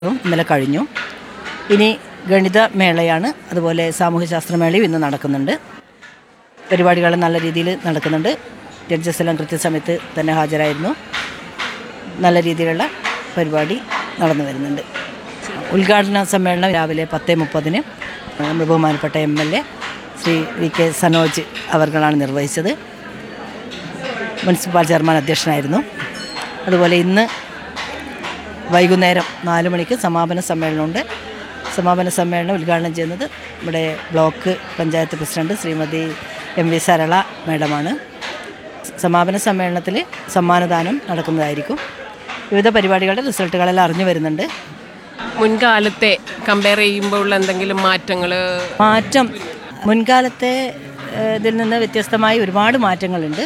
ഉം ഇന്നലെ കഴിഞ്ഞു ഇനി ഗണിത മേളയാണ് അതുപോലെ സാമൂഹ്യശാസ്ത്രമേളയും ഇന്ന് നടക്കുന്നുണ്ട് പരിപാടികൾ നല്ല രീതിയിൽ നടക്കുന്നുണ്ട് ജഡ്ജസ് എല്ലാം കൃത്യസമയത്ത് തന്നെ ഹാജരായിരുന്നു നല്ല രീതിയിലുള്ള പരിപാടി നടന്നു വരുന്നുണ്ട് ഉദ്ഘാടന സമ്മേളനം രാവിലെ പത്ത് മുപ്പതിന് നമ്മുടെ ബഹുമാനപ്പെട്ട M L A Shri V K Sanoj അവർകളാണ് നിർവഹിച്ചത് മുനിസിപ്പൽ ചെയർമാൻ അധ്യക്ഷനായിരുന്നു അതുപോലെ ഇന്ന് വൈകുന്നേരം നാല് മണിക്ക് സമാപന സമ്മേളനമുണ്ട് സമാപന സമ്മേളനം ഉദ്ഘാടനം ചെയ്യുന്നത് നമ്മുടെ block panchayat president Shrimati M V Sarala മേഡമാണ് സമാപന സമ്മേളനത്തിൽ സമ്മാനദാനം നടക്കുന്നതായിരിക്കും വിവിധ പരിപാടികളുടെ റിസൾട്ടുകളെല്ലാം അറിഞ്ഞു വരുന്നുണ്ട് മുൻകാലത്തെ കമ്പയർ ചെയ്യുമ്പോൾ ഉള്ള എന്തെങ്കിലും മാറ്റങ്ങൾ മാറ്റം മുൻകാലത്തെ ഏഹ്, ഇതിൽ നിന്ന് വ്യത്യസ്തമായി ഒരുപാട് മാറ്റങ്ങളുണ്ട്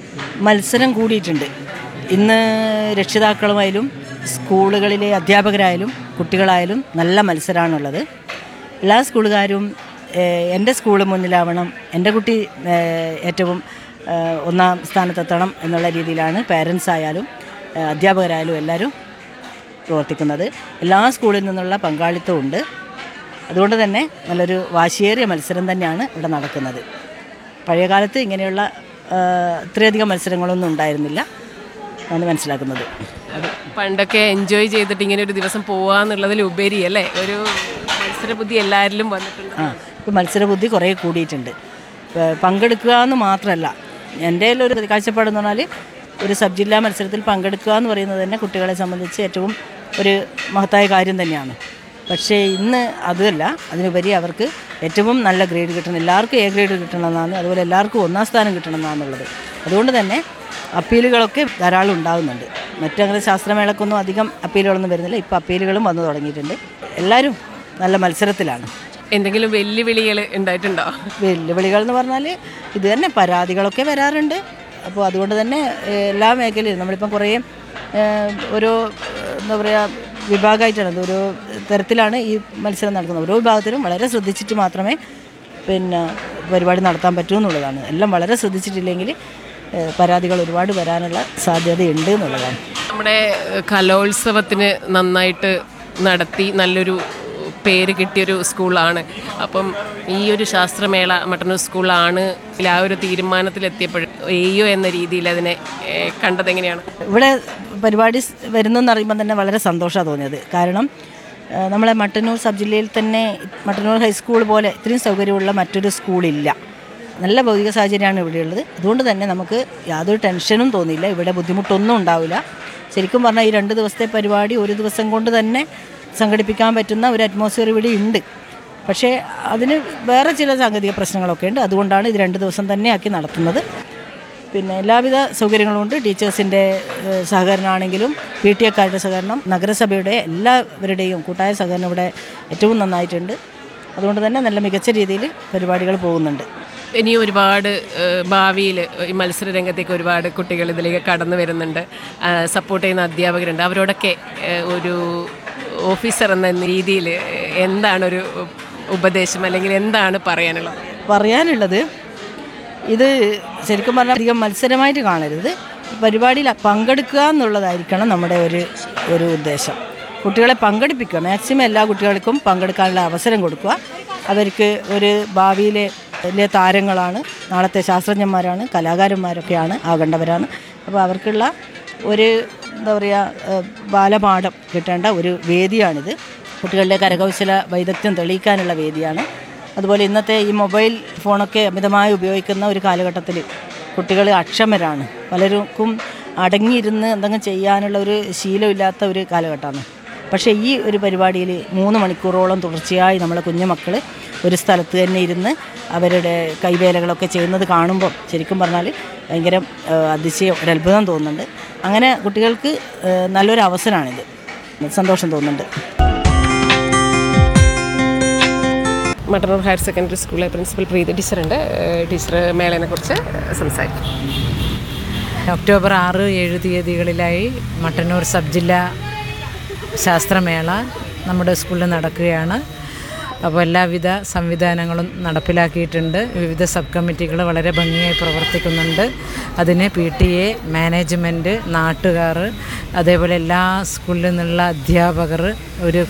മത്സരം കൂടിയിട്ടുണ്ട് ഇന്ന് രക്ഷിതാക്കളുമായാലും സ്കൂളുകളിലെ അധ്യാപകരായാലും കുട്ടികളായാലും നല്ല മത്സരമാണുള്ളത് എല്ലാ സ്കൂളുകാരും ഏഹ്, എൻ്റെ സ്കൂൾ മുന്നിലാവണം എൻ്റെ കുട്ടി ഏഹ്, ഏറ്റവും ഏഹ്, ഒന്നാം സ്ഥാനത്തെത്തണം എന്നുള്ള രീതിയിലാണ് പാരൻസ് ആയാലും ഏഹ്, അധ്യാപകരായാലും എല്ലാവരും പ്രവർത്തിക്കുന്നത് എല്ലാ സ്കൂളിൽ നിന്നുള്ള പങ്കാളിത്തമുണ്ട് അതുകൊണ്ട് തന്നെ നല്ലൊരു വാശിയേറിയ മത്സരം തന്നെയാണ് ഇവിടെ നടക്കുന്നത് പഴയകാലത്ത് ഇങ്ങനെയുള്ള ആ, ഇത്രയധികം മത്സരങ്ങളൊന്നും ഉണ്ടായിരുന്നില്ല എന്നാണ് മനസ്സിലാക്കുന്നത് പണ്ടൊക്കെ എൻജോയ് ചെയ്തിട്ട് ഇങ്ങനെ ഒരു ദിവസം പോവാന്നുള്ളതിലുപരി അല്ലേ ഒരു മത്സരബുദ്ധി എല്ലാവരിലും വന്നിട്ടുണ്ട് ആ ഇപ്പോൾ മത്സരബുദ്ധി കുറേ കൂടിയിട്ടുണ്ട് പ- പങ്കെടുക്കുക എന്ന് മാത്രമല്ല എൻ്റെ ഒരു കാഴ്ചപ്പാടെന്ന് പറഞ്ഞാൽ ഒരു സബ് ജില്ലാ മത്സരത്തിൽ പങ്കെടുക്കുക എന്ന് പറയുന്നത് തന്നെ കുട്ടികളെ സംബന്ധിച്ച് ഏറ്റവും ഒരു മഹത്തായ കാര്യം തന്നെയാണ് പക്ഷേ ഇന്ന് അതല്ല അതിനുപരി അവർക്ക് ഏറ്റവും നല്ല ഗ്രേഡ് കിട്ടണം എല്ലാവർക്കും എ ഗ്രേഡ് കിട്ടണമെന്നാണ് അതുപോലെ എല്ലാവർക്കും ഒന്നാം സ്ഥാനം കിട്ടണമെന്നാണുള്ളത് അതുകൊണ്ട് തന്നെ അപ്പീലുകളൊക്കെ ധാരാളം ഉണ്ടാകുന്നുണ്ട് മറ്റങ്ങനെ ശാസ്ത്രമേളക്കൊന്നും അധികം അപ്പീലുകളൊന്നും വരുന്നില്ല ഇപ്പോൾ അപ്പീലുകളും വന്നു തുടങ്ങിയിട്ടുണ്ട് എല്ലാവരും നല്ല മത്സരത്തിലാണ് എന്തെങ്കിലും വെല്ലുവിളികൾ ഉണ്ടായിട്ടുണ്ടോ വെല്ലുവിളികൾ എന്ന് പറഞ്ഞാൽ ഇത് തന്നെ പരാതികളൊക്കെ വരാറുണ്ട് അപ്പോൾ അതുകൊണ്ട് തന്നെ ഏഹ്, എല്ലാ മേഖലയിലും നമ്മളിപ്പം കുറേ ഏഹ്, ഓരോ ഏഹ്, എന്താ പറയുക വിഭാഗമായിട്ടാണ് ഇത് ഓരോ തരത്തിലാണ് ഈ മത്സരം നടക്കുന്നത് ഓരോ വിഭാഗത്തിലും വളരെ ശ്രദ്ധിച്ചിട്ട് മാത്രമേ പിന്നെ പരിപാടി നടത്താൻ പറ്റൂ എന്നുള്ളതാണ് എല്ലാം വളരെ ശ്രദ്ധിച്ചിട്ടില്ലെങ്കിൽ ഏഹ്, പരാതികൾ ഒരുപാട് വരാനുള്ള സാധ്യതയുണ്ട് എന്നുള്ളതാണ് നമ്മുടെ ഏഹ്, കലോത്സവത്തിന് നന്നായിട്ട് നടത്തി നല്ലൊരു പേര് കിട്ടിയൊരു സ്കൂളാണ് അപ്പം ഈ ഒരു ശാസ്ത്രമേള മട്ടന്നൂർ സ്കൂളാണ് ആ ഒരു തീരുമാനത്തിലെത്തിയപ്പോൾ എയ്യോ എന്ന രീതിയിൽ അതിനെ ഏഹ്, കണ്ടതെങ്ങനെയാണ് ഇവിടെ പരിപാടി സ് വരുന്നെന്ന് അറിയുമ്പോൾ തന്നെ വളരെ സന്തോഷമാണ് തോന്നിയത് കാരണം ആ, നമ്മളെ മട്ടന്നൂർ സബ് ജില്ലയിൽ തന്നെ മട്ടന്നൂർ ഹൈസ്കൂൾ പോലെ ഇത്രയും സൗകര്യമുള്ള മറ്റൊരു സ്കൂളില്ല നല്ല ഭൗതിക സാഹചര്യമാണ് ഇവിടെയുള്ളത് അതുകൊണ്ട് തന്നെ നമുക്ക് യാതൊരു ടെൻഷനും തോന്നിയില്ല ഇവിടെ ബുദ്ധിമുട്ടൊന്നും ഉണ്ടാവില്ല ശരിക്കും പറഞ്ഞാൽ ഈ രണ്ട് ദിവസത്തെ പരിപാടി ഒരു ദിവസം കൊണ്ട് തന്നെ സംഘടിപ്പിക്കാൻ പറ്റുന്ന ഒരു അറ്റ്മോസ്ഫിയർ ഇവിടെ ഉണ്ട് പക്ഷേ അതിന് വേറെ ചില സാങ്കേതിക പ്രശ്നങ്ങളൊക്കെ ഉണ്ട് അതുകൊണ്ടാണ് ഇത് രണ്ട് ദിവസം തന്നെ ആക്കി നടത്തുന്നത് പിന്നെ എല്ലാവിധ സൗകര്യങ്ങളും ഉണ്ട് ടീച്ചേഴ്സിൻ്റെ ഏഹ്, സഹകരണമാണെങ്കിലും പി ടി എക്കാരുടെ സഹകരണം നഗരസഭയുടെ എല്ലാവരുടെയും കൂട്ടായ സഹകരണം ഇവിടെ ഏറ്റവും നന്നായിട്ടുണ്ട് അതുകൊണ്ട് തന്നെ നല്ല മികച്ച രീതിയിൽ പരിപാടികൾ പോകുന്നുണ്ട് ഇനി ഒരുപാട് ഭാവിയിൽ ഈ മത്സര രംഗത്തേക്ക് ഒരുപാട് കുട്ടികൾ ഇതിലേക്ക് കടന്നു വരുന്നുണ്ട് സപ്പോർട്ട് ചെയ്യുന്ന അധ്യാപകരുണ്ട് അവരോടൊക്കെ ഏഹ്, ഒരു ഓഫീസർ എന്ന രീതിയിൽ എന്താണ് ഒരു ഉപദേശം അല്ലെങ്കിൽ എന്താണ് പറയാനുള്ളത് പറയാനുള്ളത് ഇത് ശരിക്കും പറഞ്ഞാൽ അധികം മത്സരമായിട്ട് കാണരുത് പരിപാടിയിൽ പങ്കെടുക്കുക എന്നുള്ളതായിരിക്കണം നമ്മുടെ ഒരു ഒരു ഉദ്ദേശം കുട്ടികളെ പങ്കെടുപ്പിക്കുക മാക്സിമം എല്ലാ കുട്ടികൾക്കും പങ്കെടുക്കാനുള്ള അവസരം കൊടുക്കുക അവർക്ക് ഒരു ഭാവിയിലെ വലിയ താരങ്ങളാണ് നാളത്തെ ശാസ്ത്രജ്ഞന്മാരാണ് കലാകാരന്മാരൊക്കെയാണ് ആകേണ്ടവരാണ് അപ്പോൾ അവർക്കുള്ള ഒരു എന്താ പറയുക ഏഹ്, ബാലപാഠം കിട്ടേണ്ട ഒരു വേദിയാണിത് കുട്ടികളുടെ കരകൗശല വൈദഗ്ധ്യം തെളിയിക്കാനുള്ള വേദിയാണ് അതുപോലെ ഇന്നത്തെ ഈ മൊബൈൽ ഫോണൊക്കെ അമിതമായി ഉപയോഗിക്കുന്ന ഒരു കാലഘട്ടത്തിൽ കുട്ടികൾ അക്ഷമരാണ് പലർക്കും അടങ്ങിയിരുന്ന് എന്തെങ്കിലും ചെയ്യാനുള്ള ഒരു ശീലമില്ലാത്ത ഒരു കാലഘട്ടമാണ് പക്ഷേ ഈ ഒരു പരിപാടിയിൽ മൂന്ന് മണിക്കൂറോളം തുടർച്ചയായി നമ്മളെ കുഞ്ഞുമക്കൾ ഒരു സ്ഥലത്ത് തന്നെ ഇരുന്ന് അവരുടെ കൈവേലകളൊക്കെ ചെയ്യുന്നത് കാണുമ്പോൾ ശരിക്കും പറഞ്ഞാൽ ഭയങ്കര ആ, അതിശയം ഒരു അത്ഭുതം തോന്നുന്നുണ്ട് അങ്ങനെ കുട്ടികൾക്ക് ആ, നല്ലൊരു അവസരമാണിത് സന്തോഷം തോന്നുന്നുണ്ട് മട്ടന്നൂർ ഹയർ സെക്കൻഡറി സ്കൂളിലെ പ്രിൻസിപ്പൽ പ്രീതി ടീച്ചറുണ്ട് ഏഹ്, ടീച്ചർ മേളനെ കുറിച്ച് സംസാരിക്കും ഒക്ടോബർ ആറ് ഏഴ് തീയതികളിലായി മട്ടന്നൂർ സബ് ജില്ലാ ശാസ്ത്രമേള നമ്മുടെ സ്കൂളിൽ നടക്കുകയാണ് അപ്പോൾ എല്ലാവിധ സംവിധാനങ്ങളും നടപ്പിലാക്കിയിട്ടുണ്ട് വിവിധ സബ് കമ്മിറ്റികൾ വളരെ ഭംഗിയായി പ്രവർത്തിക്കുന്നുണ്ട് അതിന് പി ടി എ മാനേജ്മെൻറ്റ് നാട്ടുകാർ അതേപോലെ എല്ലാ സ്കൂളിൽ നിന്നുള്ള അധ്യാപകർ ഒരു